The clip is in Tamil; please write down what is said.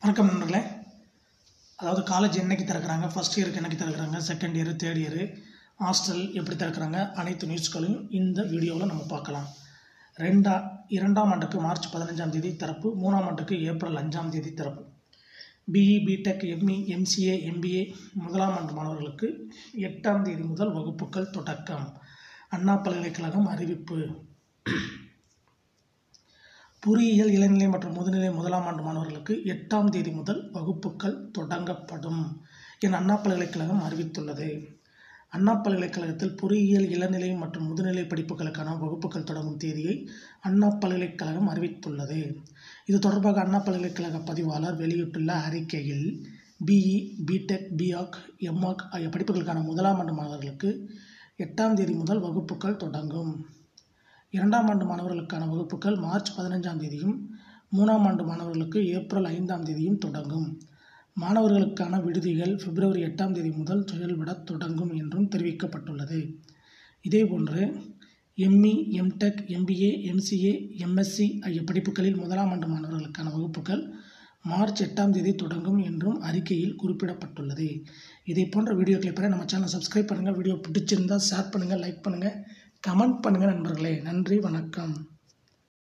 வணக்கம் நண்பர்களே அதாவது காலேஜ் என்னைக்கு திறக்கிறாங்க ஃபஸ்ட் இயருக்கு என்னைக்கு திறக்கிறாங்க second year third year hostel எப்படி திறக்கிறாங்க அனைத்து நியூஸ்களையும் இந்த வீடியோவில் நம்ம பார்க்கலாம் ரெண்டா இரண்டாம் ஆண்டுக்கு மார்ச் பதினஞ்சாம் தேதி திறப்பு மூணாம் ஆண்டுக்கு ஏப்ரல் அஞ்சாம் தேதி திறப்பு BE BTech ME MCA MBA முதலாம் ஆண்டு மாணவர்களுக்கு எட்டாம் தேதி முதல் வகுப்புகள் தொடக்கம் அண்ணா பல்கலைக்கழகம் அறிவிப்பு பொறியியல் இளநிலை மற்றும் முதுநிலை முதலாம் ஆண்டு மாணவர்களுக்கு எட்டாம் தேதி முதல் வகுப்புகள் தொடங்கப்படும் என அண்ணா பல்கலைக்கழகம் அறிவித்துள்ளது அண்ணா பல்கலைக்கழகத்தில் பொறியியல் இளநிலை மற்றும் முதுநிலை படிப்புகளுக்கான வகுப்புகள் தொடங்கும் தேதியை அண்ணா பல்கலைக்கழகம் அறிவித்துள்ளது இது தொடர்பாக அண்ணா பல்கலைக்கழக பதிவாளர் வெளியிட்டுள்ள அறிக்கையில் பிஇ பிடெக் பிஆக் எம்ஆக் ஆகிய படிப்புகளுக்கான முதலாம் ஆண்டு மாணவர்களுக்கு எட்டாம் தேதி முதல் வகுப்புகள் தொடங்கும் இரண்டாம் ஆண்டு மாணவர்களுக்கான வகுப்புகள் மார்ச் பதினஞ்சாம் தேதியும் மூணாம் ஆண்டு மாணவர்களுக்கு ஏப்ரல் ஐந்தாம் தேதியும் தொடங்கும் மாணவர்களுக்கான விடுதிகள் பிப்ரவரி எட்டாம் தேதி முதல் செயல்படத் தொடங்கும் என்றும் தெரிவிக்கப்பட்டுள்ளது இதேபோன்று ME MTech MBA MCA MSc ஆகிய படிப்புகளில் முதலாம் ஆண்டு மாணவர்களுக்கான வகுப்புகள் மார்ச் எட்டாம் தேதி தொடங்கும் என்றும் அறிக்கையில் குறிப்பிடப்பட்டுள்ளது இதை போன்ற வீடியோக்களை பெற நம்ம சேனலை சப்ஸ்கிரைப் பண்ணுங்கள் வீடியோ பிடிச்சிருந்தால் ஷேர் பண்ணுங்கள் லைக் பண்ணுங்கள் கமெண்ட் பண்ணுங்கள் நண்பர்களே நன்றி வணக்கம்